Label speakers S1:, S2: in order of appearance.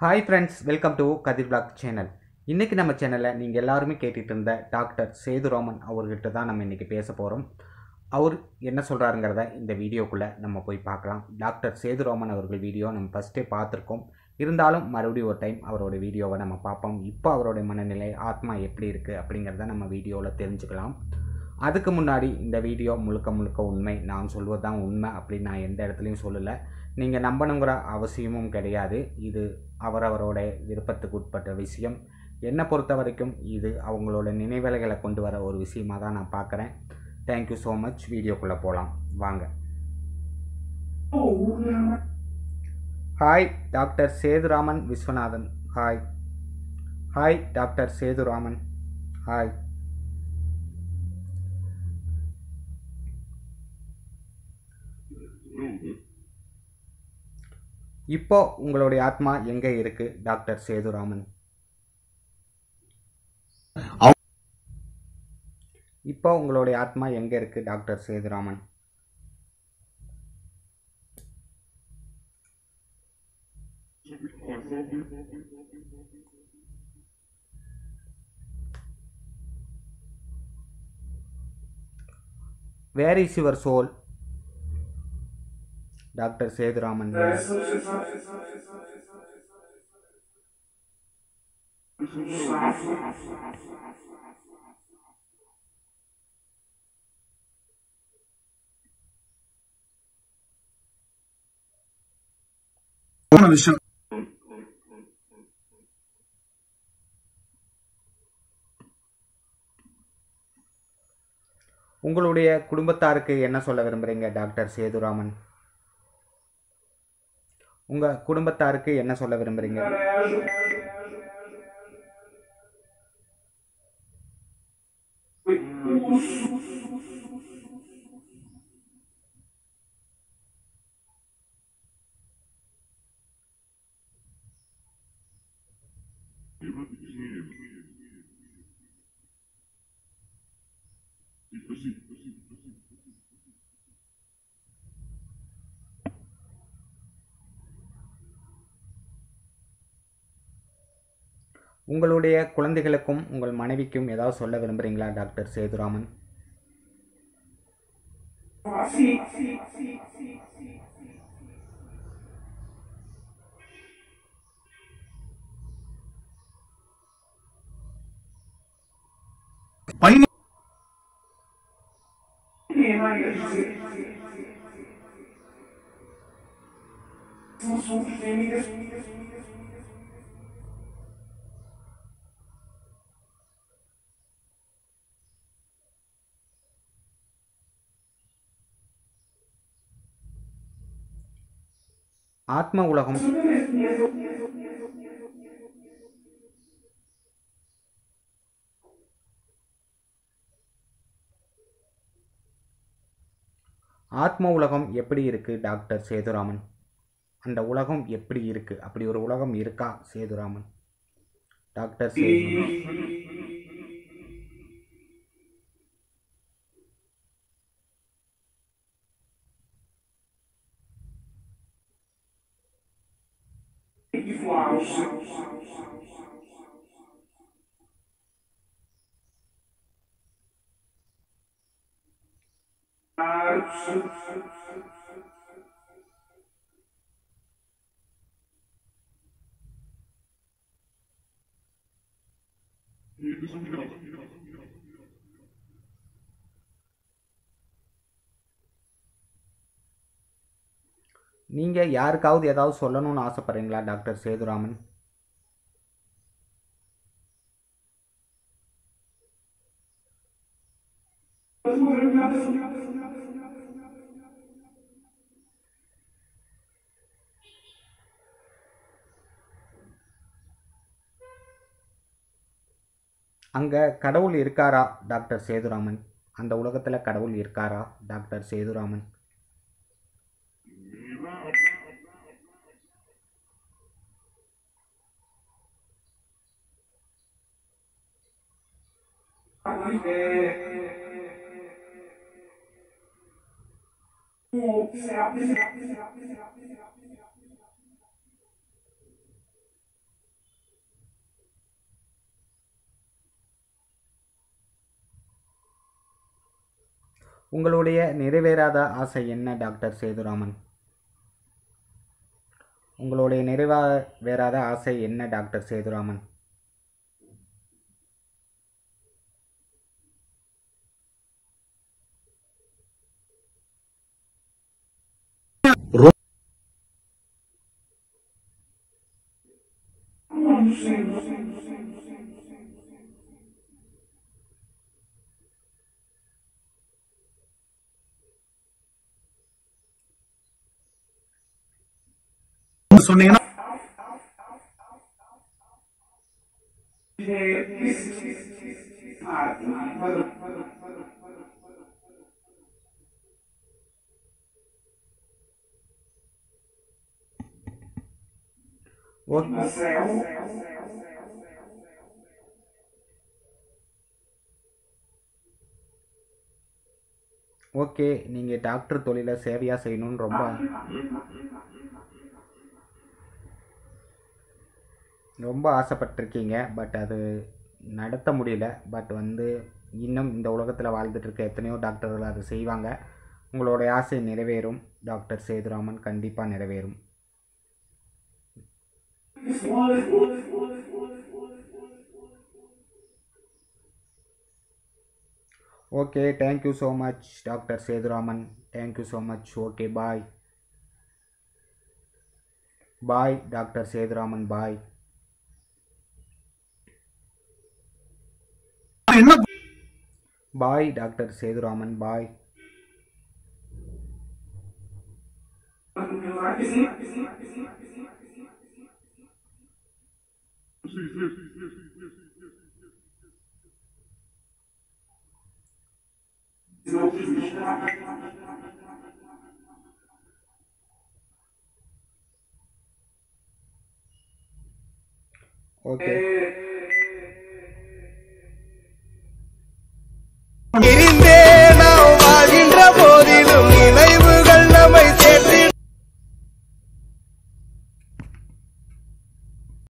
S1: hi friends welcome to Kathir blog channel இன்றைக்கி நம்ம சேனலில் நீங்கள் எல்லாருமே கேட்டுட்டு இருந்த டாக்டர் சேதுராமன் அவர்கிட்ட தான் நம்ம இன்றைக்கி பேச போகிறோம் அவர் என்ன சொல்கிறாருங்கிறத இந்த வீடியோக்குள்ளே நம்ம போய் பார்க்கலாம் டாக்டர் சேதுராமன் அவர்கள் வீடியோ நம்ம ஃபஸ்ட்டே பார்த்துருக்கோம் இருந்தாலும் மறுபடியும் ஒரு டைம் அவரோட வீடியோவை நம்ம பார்ப்போம் இப்போ அவருடைய மனநிலை ஆத்மா எப்படி இருக்குது அப்படிங்கிறத நம்ம வீடியோவில் தெரிஞ்சுக்கலாம் அதுக்கு முன்னாடி இந்த வீடியோ முழுக்க முழுக்க உண்மை நான் சொல்வது தான் உண்மை அப்படின்னு நான் எந்த இடத்துலையும் சொல்லலை நீங்கள் நம்பணுங்கிற அவசியமும் கிடையாது இது அவரவரோட விருப்பத்துக்கு உட்பட்ட விஷயம் என்னை பொறுத்த வரைக்கும் இது அவங்களோட நினைவலைகளை கொண்டு வர ஒரு விஷயமாக தான் நான் பார்க்குறேன் தேங்க்யூ ஸோ மச் வீடியோக்குள்ளே போகலாம் வாங்க hi doctor Sethuraman Viswanathan hi hi doctor Sethuraman hi இப்போ உங்களுடைய ஆத்மா எங்கே இருக்கு டாக்டர் சேதுராமன் இப்போ உங்களுடைய ஆத்மா எங்கே இருக்கு doctor Sethuraman where is your soul doctor Sethuraman
S2: போன விஷயம்
S1: உங்களுடைய குடும்பத்தாருக்கு என்ன சொல்ல விரும்புகிறீங்க டாக்டர் சேதுராமன் உங்கள் குடும்பத்தாருக்கு என்ன சொல்ல விரும்புகிறீங்க உங்களுடைய குழந்தைகளுக்கும் உங்கள் மனைவிக்கும் ஏதாவது சொல்ல விரும்புகிறீங்களா டாக்டர் சேதுராமன்
S2: பயணி
S1: ஆத்ம உலகம் ஆத்ம உலகம் எப்படி இருக்குது டாக்டர் சேதுராமன் அந்த உலகம் எப்படி இருக்குது அப்படி ஒரு உலகம் இருக்கா சேதுராமன் டாக்டர் சேதுராமன் நீங்கள் யாருக்காவது ஏதாவது சொல்லணும்னு ஆசைப்பட்றீங்களா டாக்டர் சேதுராமன் அங்கே கடவுள் இருக்காரா டாக்டர் சேதுராமன் அந்த உலகத்தில் கடவுள் இருக்காரா டாக்டர் சேதுராமன் உங்களுடைய நிறைவேறாத ஆசை என்ன டாக்டர் சேதுராமன் உங்களுடைய நிறைவேறாத ஆசை என்ன டாக்டர் சேதுராமன்
S2: சொன்னீங்கன்னா
S1: ஓகே ஓகே நீங்கள் டாக்டர் தொழிலை சேவையாக செய்யணும்னு ரொம்ப ரொம்ப ஆசைப்பட்டிருக்கீங்க பட் அது நடத்த முடியல பட் வந்து இன்னும் இந்த உலகத்தில் வாழ்ந்துட்டு இருக்க எத்தனையோ டாக்டர்கள் அதை செய்வாங்க உங்களுடைய ஆசை நிறைவேறும் டாக்டர் சேதுராமன் கண்டிப்பாக நிறைவேறும் okay thank you so much doctor Sethuraman thank you so much okay bye bye doctor Sethuraman bye
S2: என்ன
S1: bye doctor Sethuraman bye okay
S2: எரிந்த